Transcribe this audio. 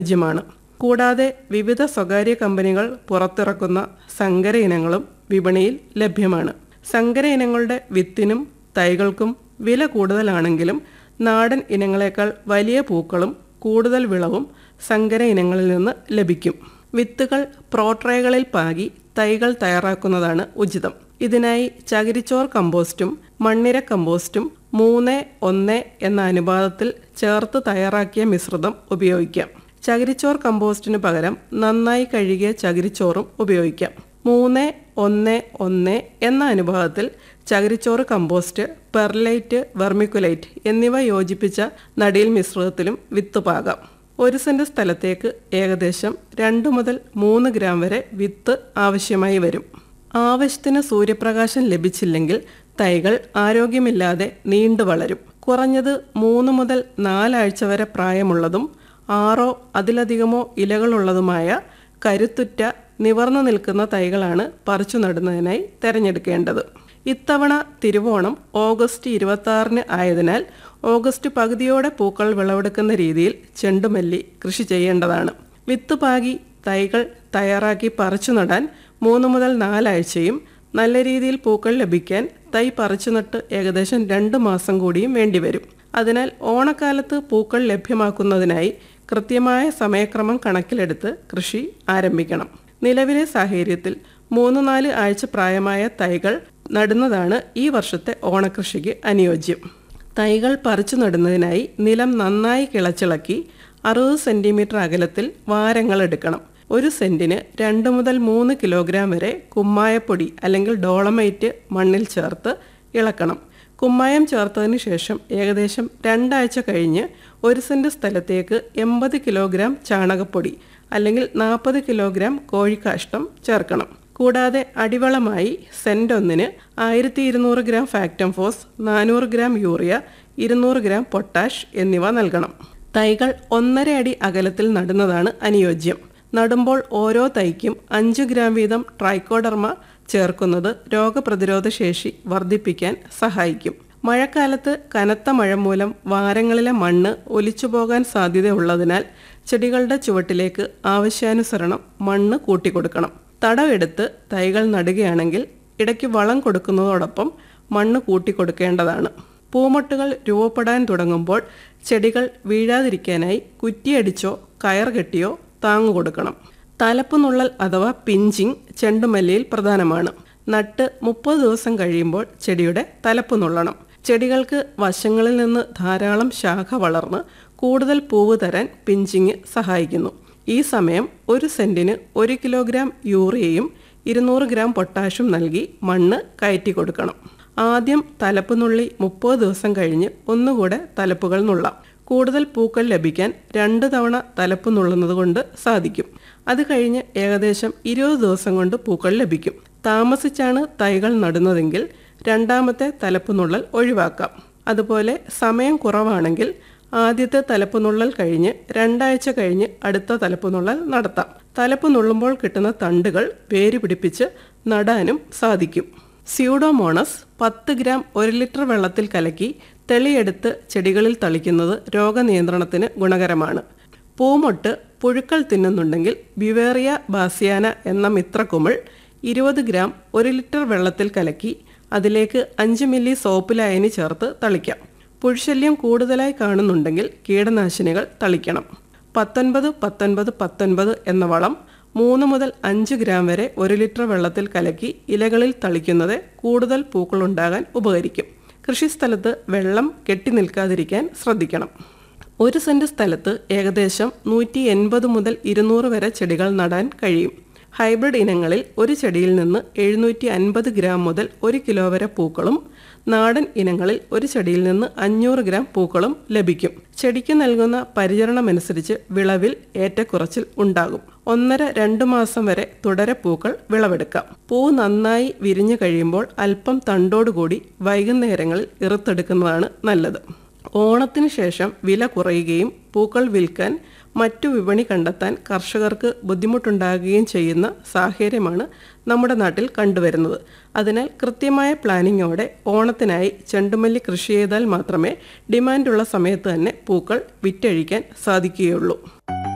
രാജ്യമാണ് കൂടാതെ വിവിധ സ്വകാര്യ കമ്പനികൾ പുറത്തിറക്കുന്ന സങ്കര ഇനങ്ങളും വിപണിയിൽ ലഭ്യമാണ് സങ്കര ഇനങ്ങളുടെ വിത്തിനും തൈകൾക്കും വില കൂടുതലാണെങ്കിലും നാടൻ ഇനങ്ങളെക്കാൾ വലിയ പൂക്കളും കൂടുതൽ വിളവും സങ്കര ഇനങ്ങളിൽ നിന്ന് ലഭിക്കും വിത്തുകൾ പ്രോട്രേകളിൽ പാകി തൈകൾ തയ്യാറാക്കുന്നതാണ് ഉചിതം ഇതിനായി ചകിരിച്ചോർ കമ്പോസ്റ്റും മണ്ണിര കമ്പോസ്റ്റും മൂന്ന് ഒന്ന് എന്ന അനുപാതത്തിൽ ചേർത്ത് തയ്യാറാക്കിയ മിശ്രിതം ഉപയോഗിക്കാം ചകിരിച്ചോർ കമ്പോസ്റ്റിന് പകരം നന്നായി കഴുകിയ ചകിരിച്ചോറും ഉപയോഗിക്കാം മൂന്ന് ഒന്ന് ഒന്ന് എന്ന അനുപാതത്തിൽ ചകിരിച്ചോറ് കമ്പോസ്റ്റ് പെർലൈറ്റ് വെർമിക്കുലൈറ്റ് എന്നിവ യോജിപ്പിച്ച നടിയിൽ മിശ്രിതത്തിലും വിത്ത് പാകാം ഒരു സെന്റ് സ്ഥലത്തേക്ക് ഏകദേശം രണ്ട് മുതൽ മൂന്ന് ഗ്രാം വരെ വിത്ത് ആവശ്യമായി വരും ആവശ്യത്തിന് സൂര്യപ്രകാശം ലഭിച്ചില്ലെങ്കിൽ തൈകൾ ആരോഗ്യമില്ലാതെ നീണ്ടു വളരും കുറഞ്ഞത് മൂന്ന് മുതൽ നാലാഴ്ച വരെ പ്രായമുള്ളതും ആറോ അതിലധികമോ ഇലകളുള്ളതുമായ കരുത്തുറ്റ നിവർന്നു നിൽക്കുന്ന തൈകളാണ് പറിച്ചു നടുന്നതിനായി തിരഞ്ഞെടുക്കേണ്ടത് ഇത്തവണ തിരുവോണം ഓഗസ്റ്റ് ഇരുപത്തി ആറിന് ആയതിനാൽ ഓഗസ്റ്റ് പകുതിയോടെ പൂക്കൾ വിളവെടുക്കുന്ന രീതിയിൽ ചെണ്ടുമല്ലി കൃഷി ചെയ്യേണ്ടതാണ് വിത്ത് പാകി തൈകൾ തയ്യാറാക്കി പറിച്ചു നടാൻ മൂന്ന് മുതൽ നാലാഴ്ചയും നല്ല രീതിയിൽ പൂക്കൾ ലഭിക്കാൻ തൈ പറിച്ചു നട്ട് ഏകദേശം രണ്ട് മാസം കൂടിയും വേണ്ടിവരും അതിനാൽ ഓണക്കാലത്ത് പൂക്കൾ ലഭ്യമാക്കുന്നതിനായി കൃത്യമായ സമയക്രമം കണക്കിലെടുത്ത് കൃഷി ആരംഭിക്കണം നിലവിലെ സാഹചര്യത്തിൽ മൂന്ന് നാല് ആഴ്ച പ്രായമായ തൈകൾ നടുന്നതാണ് ഈ വർഷത്തെ ഓണക്കൃഷിക്ക് അനുയോജ്യം തൈകൾ പറിച്ചു നടുന്നതിനായി നിലം നന്നായി കിളച്ചിളക്കി അറുപത് സെന്റിമീറ്റർ അകലത്തിൽ വാരങ്ങൾ എടുക്കണം ഒരു സെന്റിന് രണ്ട് മുതൽ മൂന്ന് കിലോഗ്രാം വരെ കുമ്മായപ്പൊടി അല്ലെങ്കിൽ ഡോളമൈറ്റ് മണ്ണിൽ ചേർത്ത് ഇളക്കണം കുമ്മായം ചേർത്തതിന് ശേഷം ഏകദേശം രണ്ടാഴ്ച കഴിഞ്ഞ് ഒരു സെന്റ് സ്ഥലത്തേക്ക് എൺപത് കിലോഗ്രാം ചാണകപ്പൊടി അല്ലെങ്കിൽ നാൽപ്പത് കിലോഗ്രാം കോഴിക്കാഷ്ടം ചേർക്കണം കൂടാതെ അടിവളമായി സെന്റ് ഒന്നിന് ആയിരത്തി ഇരുന്നൂറ് ഗ്രാം ഫാക്ടം ഫോസ് നാനൂറ് ഗ്രാം യൂറിയ ഇരുന്നൂറ് ഗ്രാം പൊട്ടാഷ് എന്നിവ നൽകണം തൈകൾ ഒന്നര അടി അകലത്തിൽ നടുന്നതാണ് അനുയോജ്യം നടുമ്പോൾ ഓരോ തൈക്കും അഞ്ച് ഗ്രാം വീതം ട്രൈക്കോഡർമ ചേർക്കുന്നത് രോഗപ്രതിരോധ ശേഷി വർദ്ധിപ്പിക്കാൻ സഹായിക്കും മഴക്കാലത്ത് കനത്ത മഴ മൂലം വാരങ്ങളിലെ മണ്ണ് ഒലിച്ചുപോകാൻ സാധ്യതയുള്ളതിനാൽ ചെടികളുടെ ചുവട്ടിലേക്ക് ആവശ്യാനുസരണം മണ്ണ് കൂട്ടിക്കൊടുക്കണം തടവെടുത്ത് തൈകൾ നടുകയാണെങ്കിൽ ഇടയ്ക്ക് വളം കൊടുക്കുന്നതോടൊപ്പം മണ്ണ് കൂട്ടിക്കൊടുക്കേണ്ടതാണ് പൂമൊട്ടുകൾ രൂപപ്പെടാൻ തുടങ്ങുമ്പോൾ ചെടികൾ വീഴാതിരിക്കാനായി കുറ്റിയടിച്ചോ കയർ കെട്ടിയോ താങ്ങു കൊടുക്കണം തലപ്പുനുള്ളൽ അഥവാ പിഞ്ചിങ് ചെണ്ടുമല്ലിയിൽ പ്രധാനമാണ് നട്ട് മുപ്പത് ദിവസം കഴിയുമ്പോൾ ചെടിയുടെ തലപ്പ് നുള്ളണം ചെടികൾക്ക് വശങ്ങളിൽ നിന്ന് ധാരാളം ശാഖ വളർന്ന് കൂടുതൽ പൂവ് തരാൻ പിഞ്ചിങ് സഹായിക്കുന്നു ഈ സമയം ഒരു സെന്റിന് ഒരു കിലോഗ്രാം യൂറിയയും ഇരുന്നൂറ് ഗ്രാം പൊട്ടാഷും നൽകി മണ്ണ് കയറ്റി കൊടുക്കണം ആദ്യം തലപ്പ് നുള്ളി മുപ്പത് ദിവസം കഴിഞ്ഞ് ഒന്നുകൂടെ തലപ്പുകൾ നുള്ളാം കൂടുതൽ പൂക്കൾ ലഭിക്കാൻ രണ്ട് തവണ തലപ്പ് നുള്ളുന്നത് കൊണ്ട് സാധിക്കും അത് കഴിഞ്ഞ് ഏകദേശം ഇരുപത് ദിവസം കൊണ്ട് പൂക്കൾ ലഭിക്കും താമസിച്ചാണ് തൈകൾ നടുന്നതെങ്കിൽ രണ്ടാമത്തെ തലപ്പ് നുള്ളൽ ഒഴിവാക്കാം അതുപോലെ സമയം കുറവാണെങ്കിൽ ആദ്യത്തെ തലപ്പ് നുള്ളൽ കഴിഞ്ഞ് രണ്ടാഴ്ച കഴിഞ്ഞ് അടുത്ത തലപ്പ് നുള്ളൽ നടത്താം തലപ്പ് നുള്ളുമ്പോൾ കിട്ടുന്ന തണ്ടുകൾ വേര് പിടിപ്പിച്ച് നടാനും സാധിക്കും സ്യൂഡോമോണസ് പത്ത് ഗ്രാം ഒരു ലിറ്റർ വെള്ളത്തിൽ കലക്കി തെളിയെടുത്ത് ചെടികളിൽ തളിക്കുന്നത് രോഗനിയന്ത്രണത്തിന് ഗുണകരമാണ് പൂമൊട്ട് പുഴുക്കൾ തിന്നുന്നുണ്ടെങ്കിൽ ബിവേറിയ ബാസിയാന എന്ന മിത്രക്കുമിൾ ഇരുപത് ഗ്രാം ഒരു ലിറ്റർ വെള്ളത്തിൽ കലക്കി അതിലേക്ക് അഞ്ച് മില്ലി സോപ്പ് ലായനി ചേർത്ത് തളിക്കാം പുഴുശല്യം കൂടുതലായി കാണുന്നുണ്ടെങ്കിൽ കീടനാശിനികൾ തളിക്കണം പത്തൊൻപത് പത്തൊൻപത് പത്തൊൻപത് എന്ന വളം മൂന്ന് മുതൽ അഞ്ച് ഗ്രാം വരെ ഒരു ലിറ്റർ വെള്ളത്തിൽ കലക്കി ഇലകളിൽ തളിക്കുന്നത് കൂടുതൽ പൂക്കളുണ്ടാകാൻ ഉപകരിക്കും കൃഷിസ്ഥലത്ത് വെള്ളം കെട്ടി നിൽക്കാതിരിക്കാൻ ശ്രദ്ധിക്കണം ഒരു സെന്റ് സ്ഥലത്ത് ഏകദേശം നൂറ്റി എൺപത് മുതൽ ഇരുന്നൂറ് വരെ ചെടികൾ നടാൻ കഴിയും ഹൈബ്രിഡ് ഇനങ്ങളിൽ ഒരു ചെടിയിൽ നിന്ന് എഴുന്നൂറ്റി അൻപത് ഗ്രാം മുതൽ ഒരു കിലോ വരെ പൂക്കളും നാടൻ ഇനങ്ങളിൽ ഒരു ചെടിയിൽ നിന്ന് അഞ്ഞൂറ് ഗ്രാം പൂക്കളും ലഭിക്കും ചെടിക്ക് നൽകുന്ന പരിചരണമനുസരിച്ച് വിളവിൽ ഏറ്റക്കുറച്ചിൽ ഉണ്ടാകും ഒന്നര രണ്ട് മാസം വരെ തുടരെ പൂക്കൾ വിളവെടുക്കാം പൂ നന്നായി വിരിഞ്ഞു കഴിയുമ്പോൾ അല്പം തണ്ടോടുകൂടി വൈകുന്നേരങ്ങളിൽ ഇറുത്തെടുക്കുന്നതാണ് നല്ലത് ഓണത്തിന് ശേഷം വില കുറയുകയും പൂക്കൾ വിൽക്കാൻ മറ്റു വിപണി കണ്ടെത്താൻ കർഷകർക്ക് ബുദ്ധിമുട്ടുണ്ടാകുകയും ചെയ്യുന്ന സാഹചര്യമാണ് നമ്മുടെ നാട്ടിൽ കണ്ടുവരുന്നത് അതിനാൽ കൃത്യമായ പ്ലാനിങ്ങോടെ ഓണത്തിനായി ചെണ്ടുമല്ലി കൃഷി ചെയ്താൽ മാത്രമേ ഡിമാൻഡുള്ള സമയത്ത് തന്നെ പൂക്കൾ വിറ്റഴിക്കാൻ സാധിക്കുകയുള്ളൂ